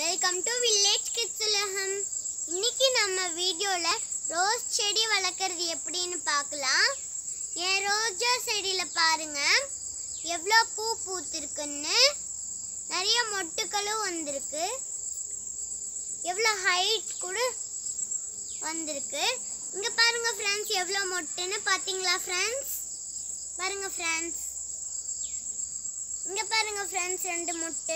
welcome to village kids உலகம் இன்னைக்கு நம்ம வீடியோல ரோஸ் செடி வளர்க்குறது எப்படின்னு பார்க்கலாம் என் ரோஜா செடியில் பாருங்க எவ்வளோ பூ பூத்திருக்குன்னு நிறைய மொட்டுக்களும் வந்திருக்கு எவ்வளோ ஹைட் கூட வந்திருக்கு இங்கே பாருங்க ஃப்ரெண்ட்ஸ் எவ்வளோ மொட்டுன்னு பார்த்தீங்களா ஃப்ரெண்ட்ஸ் பாருங்க ஃப்ரெண்ட்ஸ் இங்கே பாருங்க ஃப்ரெண்ட்ஸ் ரெண்டு மொட்டு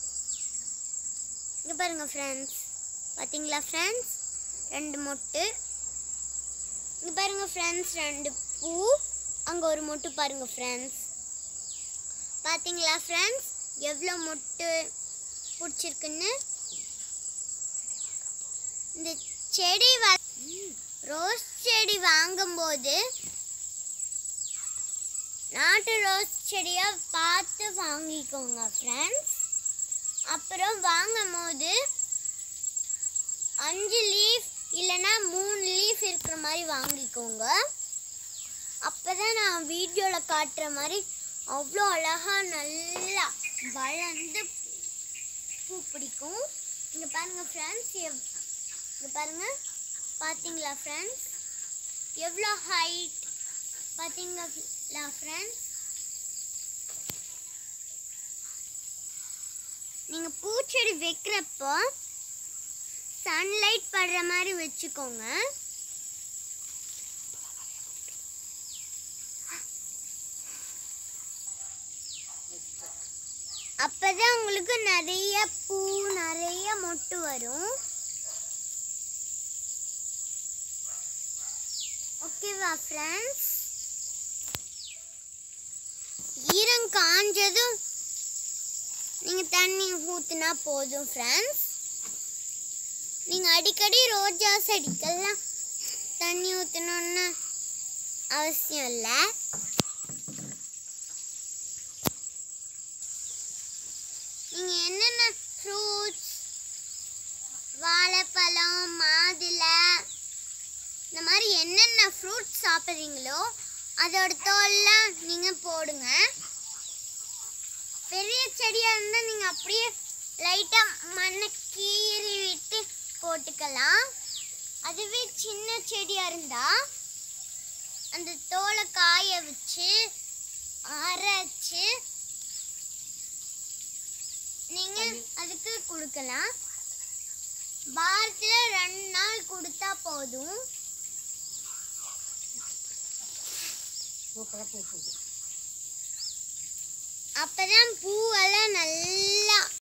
இங்கே பாருங்க ஃப்ரெண்ட்ஸ் பார்த்தீங்களா ஃப்ரெண்ட்ஸ் ரெண்டு மொட்டு இங்கே பாருங்க ஃப்ரெண்ட்ஸ் ரெண்டு பூ அங்கே ஒரு மொட்டு பாருங்க ஃப்ரெண்ட்ஸ் பார்த்தீங்களா ஃப்ரெண்ட்ஸ் எவ்வளோ மொட்டு பிடிச்சிருக்குன்னு இந்த செடி வ ரோஸ் செடி வாங்கும்போது நாட்டு ரோஸ் செடியாக பார்த்து வாங்கிக்கோங்க ஃப்ரெண்ட்ஸ் அப்புறம் வாங்கும் போது அஞ்சு லீஃப் இல்லைன்னா மூணு லீஃப் இருக்கிற மாதிரி வாங்கிக்கோங்க அப்போ தான் நான் வீடியோவில் காட்டுற மாதிரி அவ்வளோ அழகாக நல்லா வளர்ந்து பூ பிடிக்கும் இங்கே பாருங்கள் ஃப்ரெண்ட்ஸ் எவ் இங்கே பாருங்கள் பார்த்தீங்களா ஃப்ரெண்ட்ஸ் எவ்வளோ ஹைட் பார்த்தீங்களா ஃப்ரெண்ட்ஸ் நீங்கள் பூச்செடி வைக்கிறப்போ சன்லைட் படுற மாதிரி வச்சுக்கோங்க அப்பதான் உங்களுக்கு நிறைய பூ நிறைய மொட்டு வரும் ஓகேவா ஃப்ரெண்ட்ஸ் ஈரம் காஞ்சதும் நீங்கள் தண்ணி ஊற்றுனா போதும் ஃப்ரெண்ட்ஸ் நீங்கள் அடிக்கடி ரோஜா செடிக்கெல்லாம் தண்ணி ஊற்றணுன்னு அவசியம் இல்லை நீங்கள் என்னென்ன ஃப்ரூட்ஸ் வாழைப்பழம் மாதுளை இந்த மாதிரி என்னென்ன ஃப்ரூட்ஸ் சாப்பிட்றீங்களோ அதோட தோல்லாம் நீங்கள் போடுங்க பெரிய செடியாக இருந்தால் நீங்கள் அப்படியே லைட்டாக மண்ணை கீறி விட்டு போட்டுக்கலாம் அதுவே சின்ன செடியாக இருந்தால் அந்த தோலை காய வச்சு அரைச்சு நீங்கள் அதுக்கு கொடுக்கலாம் வாரத்தில் ரெண்டு நாள் கொடுத்தா போதும் அப்பதான் பூவெல்லாம் நல்லா